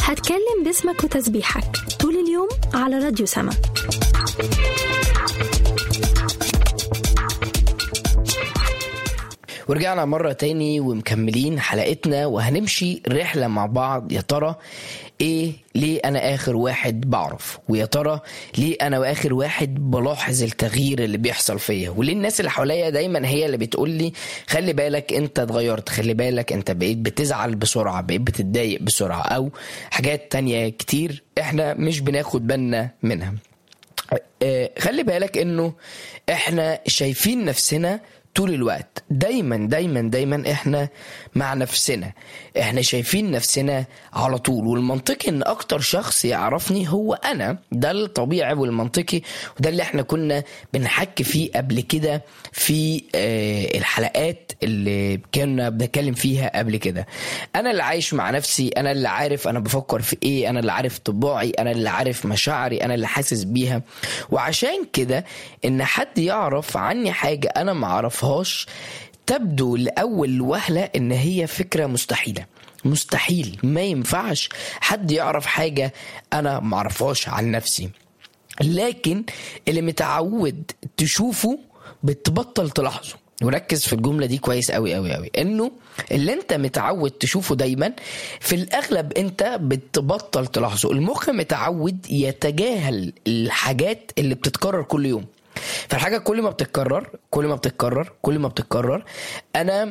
هتكلم باسمك وتسبيحك طول اليوم على راديو سما ورجعنا مرة تاني ومكملين حلقتنا وهنمشي رحلة مع بعض يا ترى ايه ليه انا اخر واحد بعرف ويا ترى ليه انا اخر واحد بلاحظ التغيير اللي بيحصل فيا وليه الناس اللي حواليا دايما هي اللي بتقول لي خلي بالك انت اتغيرت خلي بالك انت بقيت بتزعل بسرعة بقيت بتتضايق بسرعة او حاجات تانية كتير احنا مش بناخد بالنا منها آه، خلي بالك انه احنا شايفين نفسنا طول الوقت دايما دايما دايما احنا مع نفسنا احنا شايفين نفسنا على طول والمنطقي ان اكتر شخص يعرفني هو انا ده الطبيعي والمنطقي وده اللي احنا كنا بنحكي فيه قبل كده في آه، الحلقات اللي كنا بنتكلم فيها قبل كده انا اللي عايش مع نفسي انا اللي عارف انا بفكر في ايه انا اللي عارف طباعي انا اللي عارف مشاعري انا اللي حاسس بيها وعشان كده ان حد يعرف عني حاجه انا ما اعرفهاش تبدو لاول وهله ان هي فكره مستحيله مستحيل ما ينفعش حد يعرف حاجه انا ما اعرفهاش عن نفسي لكن اللي متعود تشوفه بتبطل تلاحظه وركز في الجملة دي كويس قوي قوي قوي انه اللي انت متعود تشوفه دايما في الاغلب انت بتبطل تلاحظه المخ متعود يتجاهل الحاجات اللي بتتكرر كل يوم فالحاجة كل ما بتتكرر كل ما بتتكرر كل ما بتتكرر انا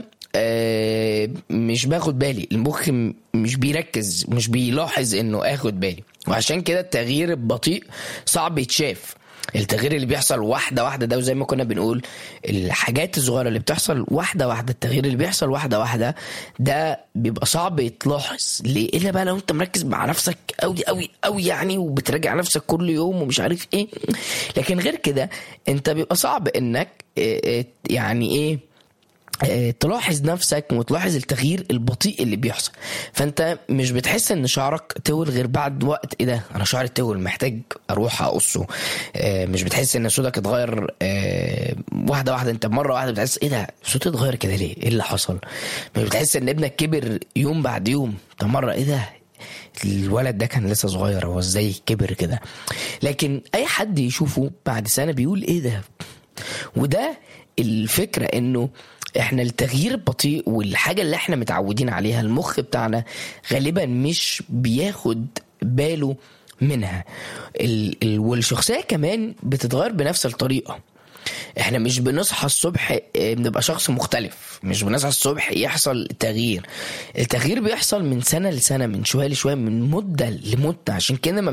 آه، مش باخد بالي المخ م- مش بيركز مش بيلاحظ انه اخد بالي وعشان كده التغيير البطيء صعب يتشاف التغيير اللي بيحصل واحده واحده ده وزي ما كنا بنقول الحاجات الصغيره اللي بتحصل واحده واحده التغيير اللي بيحصل واحده واحده ده بيبقى صعب يتلاحظ ليه الا بقى لو انت مركز مع نفسك قوي قوي قوي يعني وبتراجع نفسك كل يوم ومش عارف ايه لكن غير كده انت بيبقى صعب انك اه، اه، يعني ايه آه، تلاحظ نفسك وتلاحظ التغيير البطيء اللي بيحصل فانت مش بتحس ان شعرك طول غير بعد وقت ايه ده انا شعري طول محتاج اروح اقصه آه، مش بتحس ان صوتك اتغير آه، واحده واحده انت مره واحده بتحس ايه ده صوتي اتغير كده ليه ايه اللي حصل مش بتحس ان ابنك كبر يوم بعد يوم طب مره ايه ده الولد ده كان لسه صغير هو ازاي كبر كده لكن اي حد يشوفه بعد سنه بيقول ايه ده وده الفكرة انه احنا التغيير البطيء والحاجة اللي احنا متعودين عليها المخ بتاعنا غالبا مش بياخد باله منها ال ال والشخصية كمان بتتغير بنفس الطريقة احنا مش بنصحى الصبح اه، بنبقى شخص مختلف مش بنصحى الصبح يحصل تغيير التغيير بيحصل من سنة لسنة من شوية لشوية من مدة لمدة عشان كده ما